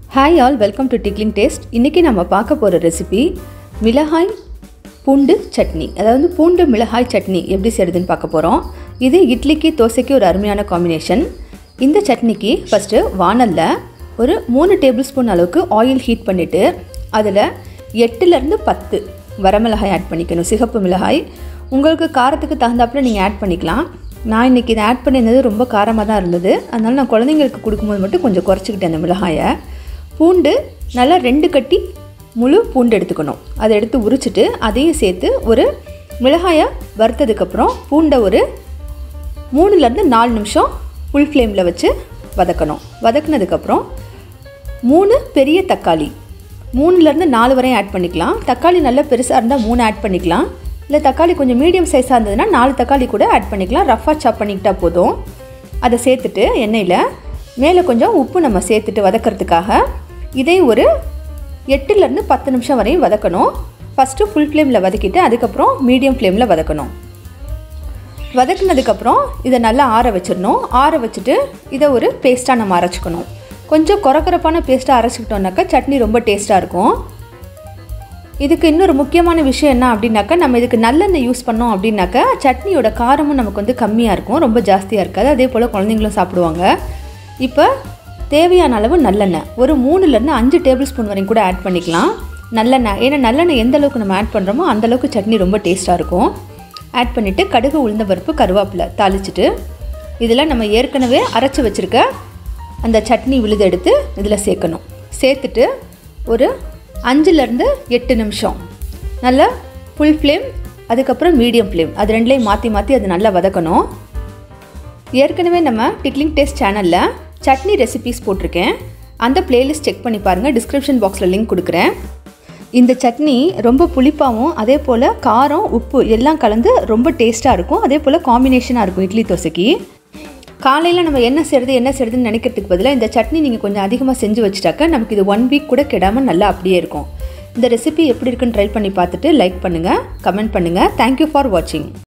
hi all welcome to tickling taste இன்றைக்கி நம்ம பார்க்க போகிற ரெசிபி மிளகாய் பூண்டு சட்னி அதாவது பூண்டு மிளகாய் சட்னி எப்படி செய்கிறதுன்னு பார்க்க போகிறோம் இது இட்லிக்கு தோசைக்கு ஒரு அருமையான காம்பினேஷன் இந்த சட்னிக்கு ஃபஸ்ட்டு வானலில் ஒரு மூணு டேபிள் ஸ்பூன் அளவுக்கு ஆயில் ஹீட் பண்ணிவிட்டு அதில் எட்டுலேருந்து பத்து வரமிளகாய் ஆட் பண்ணிக்கணும் சிகப்பு மிளகாய் உங்களுக்கு காரத்துக்கு தகுந்தாப்புல நீங்கள் ஆட் பண்ணிக்கலாம் நான் இன்றைக்கி இதை ஆட் பண்ணியிருந்தது ரொம்ப காரமாக தான் இருந்தது அதனால் நான் குழந்தைங்களுக்கு கொடுக்கும்போது மட்டும் கொஞ்சம் குறைச்சிக்கிட்டேன் அந்த மிளகாயை பூண்டு நல்லா ரெண்டு கட்டி முழு பூண்டு எடுத்துக்கணும் அதை எடுத்து உரிச்சிட்டு அதையும் சேர்த்து ஒரு மிளகாயை வறுத்ததுக்கப்புறம் பூண்டை ஒரு மூணுலேருந்து நாலு நிமிஷம் ஃபுல் ஃப்ளேமில் வச்சு வதக்கணும் வதக்குனதுக்கப்புறம் மூணு பெரிய தக்காளி மூணுலேருந்து நாலு வரையும் ஆட் பண்ணிக்கலாம் தக்காளி நல்லா பெருசாக இருந்தால் மூணு ஆட் பண்ணிக்கலாம் இல்லை தக்காளி கொஞ்சம் மீடியம் சைஸாக இருந்ததுன்னா நாலு தக்காளி கூட ஆட் பண்ணிக்கலாம் ரஃபாக சாப் பண்ணிக்கிட்டா போதும் அதை சேர்த்துட்டு எண்ணெயில் மேலே கொஞ்சம் உப்பு நம்ம சேர்த்துட்டு வதக்கிறதுக்காக இதையும் ஒரு எட்டுலேருந்து பத்து நிமிஷம் வரையும் வதக்கணும் ஃபஸ்ட்டு ஃபுல் ஃப்ளேமில் வதக்கிட்டு அதுக்கப்புறம் மீடியம் ஃப்ளேமில் வதக்கணும் வதக்குனதுக்கப்புறம் இதை நல்லா ஆற வச்சிடணும் ஆற வச்சுட்டு இதை ஒரு பேஸ்ட்டாக நம்ம அரைச்சிக்கணும் கொஞ்சம் குறக்குறப்பான பேஸ்ட்டாக அரைச்சிக்கிட்டோம்னாக்கா சட்னி ரொம்ப டேஸ்ட்டாக இருக்கும் இதுக்கு இன்னொரு முக்கியமான விஷயம் என்ன அப்படின்னாக்கா நம்ம இதுக்கு நல்லெண்ணெய் யூஸ் பண்ணோம் அப்படின்னாக்கா சட்னியோட காரமும் நமக்கு வந்து கம்மியாக இருக்கும் ரொம்ப ஜாஸ்தியாக இருக்காது அதே போல் குழந்தைங்களும் சாப்பிடுவாங்க இப்போ தேவையான அளவு நல்லெண்ணெய் ஒரு மூணுலேருந்து அஞ்சு டேபிள் ஸ்பூன் வரைக்கும் கூட ஆட் பண்ணிக்கலாம் நல்லெண்ணெய் ஏன்னா நல்லெண்ணெய் எந்த அளவுக்கு நம்ம ஆட் பண்ணுறோமோ அந்த அளவுக்கு சட்னி ரொம்ப டேஸ்ட்டாக இருக்கும் ஆட் பண்ணிவிட்டு கடுகு உளுந்த பருப்பு கருவேப்பிலை தாளிச்சிட்டு இதில் நம்ம ஏற்கனவே அரைச்சி வச்சுருக்க அந்த சட்னி விழுது எடுத்து இதில் சேர்க்கணும் சேர்த்துட்டு ஒரு அஞ்சுலேருந்து எட்டு நிமிஷம் நல்லா ஃபுல் ஃப்ளேம் அதுக்கப்புறம் மீடியம் ஃப்ளேம் அது ரெண்டுலேயும் மாற்றி மாற்றி அது நல்லா வதக்கணும் ஏற்கனவே நம்ம டிக்லிங் டேஸ்ட் சேனலில் சட்னி ரெசிபீஸ் போட்டிருக்கேன் அந்த பிளேலிஸ்ட் செக் பண்ணி பாருங்கள் டிஸ்கிரிப்ஷன் பாக்ஸில் லிங்க் கொடுக்குறேன் இந்த சட்னி ரொம்ப புளிப்பாகவும் அதே போல் காரம் உப்பு எல்லாம் கலந்து ரொம்ப டேஸ்ட்டாக இருக்கும் அதே போல் காம்பினேஷனாக இருக்கும் இட்லி தோசைக்கு காலையில் நம்ம என்ன செய்கிறது என்ன செய்கிறதுன்னு நினைக்கிறதுக்கு பதிலாக இந்த சட்னி நீங்கள் கொஞ்சம் அதிகமாக செஞ்சு வச்சுட்டாக்கா நமக்கு இது ஒன் வீக் கூட கெடாமல் நல்லா அப்படியே இருக்கும் இந்த ரெசிபி எப்படி இருக்குன்னு ட்ரை பண்ணி பார்த்துட்டு லைக் பண்ணுங்கள் கமெண்ட் பண்ணுங்கள் தேங்க்யூ ஃபார் வாட்சிங்